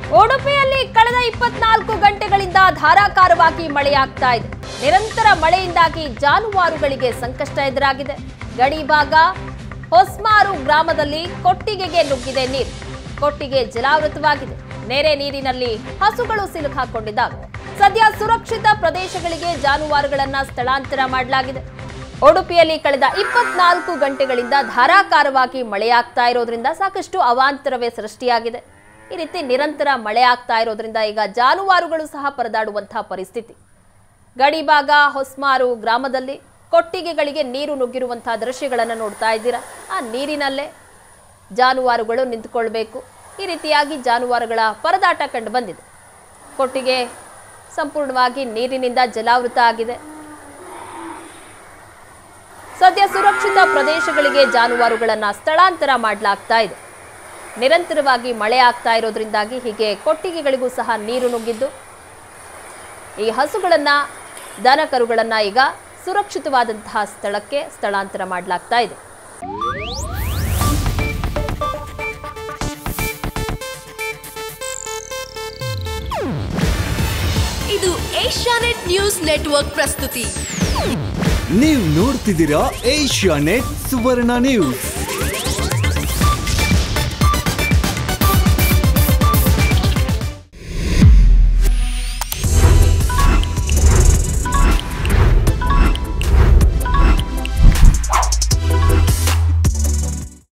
ಉಡುಪಿಯಲ್ಲಿ ಕಳೆದ ಇಪ್ಪತ್ನಾಲ್ಕು ಗಂಟೆಗಳಿಂದ ಧಾರಾಕಾರವಾಗಿ ಮಳೆಯಾಗ್ತಾ ಇದೆ ನಿರಂತರ ಮಳೆಯಿಂದಾಗಿ ಜಾನುವಾರುಗಳಿಗೆ ಸಂಕಷ್ಟ ಎದುರಾಗಿದೆ ಗಡಿ ಭಾಗ ಹೊಸ್ಮಾರು ಗ್ರಾಮದಲ್ಲಿ ಕೊಟ್ಟಿಗೆಗೆ ನುಗ್ಗಿದೆ ನೀರು ಕೊಟ್ಟಿಗೆ ಜಲಾವೃತವಾಗಿದೆ ನೆರೆ ನೀರಿನಲ್ಲಿ ಹಸುಗಳು ಸಿಲುಕಾಕೊಂಡಿದ್ದಾವೆ ಸದ್ಯ ಸುರಕ್ಷಿತ ಪ್ರದೇಶಗಳಿಗೆ ಜಾನುವಾರುಗಳನ್ನ ಸ್ಥಳಾಂತರ ಮಾಡಲಾಗಿದೆ ಉಡುಪಿಯಲ್ಲಿ ಕಳೆದ ಇಪ್ಪತ್ನಾಲ್ಕು ಗಂಟೆಗಳಿಂದ ಧಾರಾಕಾರವಾಗಿ ಮಳೆಯಾಗ್ತಾ ಇರೋದ್ರಿಂದ ಸಾಕಷ್ಟು ಅವಾಂತರವೇ ಸೃಷ್ಟಿಯಾಗಿದೆ ಈ ರೀತಿ ನಿರಂತರ ಮಳೆ ಆಗ್ತಾ ಇರೋದ್ರಿಂದ ಈಗ ಜಾನುವಾರುಗಳು ಸಹ ಪರದಾಡುವಂತಹ ಪರಿಸ್ಥಿತಿ ಗಡಿಭಾಗ ಹೊಸ್ಮಾರು ಗ್ರಾಮದಲ್ಲಿ ಕೊಟ್ಟಿಗೆಗಳಿಗೆ ನೀರು ನುಗ್ಗಿರುವಂತಹ ದೃಶ್ಯಗಳನ್ನು ನೋಡ್ತಾ ಇದ್ದೀರಾ ಆ ನೀರಿನಲ್ಲೇ ಜಾನುವಾರುಗಳು ನಿಂತುಕೊಳ್ಬೇಕು ಈ ರೀತಿಯಾಗಿ ಜಾನುವಾರುಗಳ ಪರದಾಟ ಕಂಡು ಬಂದಿದೆ ಕೊಟ್ಟಿಗೆ ಸಂಪೂರ್ಣವಾಗಿ ನೀರಿನಿಂದ ಜಲಾವೃತ ಆಗಿದೆ ಸದ್ಯ ಸುರಕ್ಷಿತ ಪ್ರದೇಶಗಳಿಗೆ ಜಾನುವಾರುಗಳನ್ನ ಸ್ಥಳಾಂತರ ಮಾಡಲಾಗ್ತಾ ಇದೆ ನಿರಂತರವಾಗಿ ಮಳೆ ಆಗ್ತಾ ಇರೋದ್ರಿಂದಾಗಿ ಹೀಗೆ ಕೊಟ್ಟಿಗೆಗಳಿಗೂ ಸಹ ನೀರು ನುಗ್ಗಿದ್ದು ಈ ಹಸುಗಳನ್ನ ದನ ಕರುಗಳನ್ನ ಈಗ ಸುರಕ್ಷಿತವಾದಂತಹ ಸ್ಥಳಕ್ಕೆ ಸ್ಥಳಾಂತರ ಮಾಡಲಾಗ್ತಾ ಇದೆ ಇದು ಏಷ್ಯಾನೆಟ್ ನ್ಯೂಸ್ ನೆಟ್ವರ್ಕ್ ಪ್ರಸ್ತುತಿ ನೀವು ನೋಡ್ತಿದ್ದೀರಾ ಏಷ್ಯಾ ನೆಟ್ ಸುವರ್ಣ ನ್ಯೂಸ್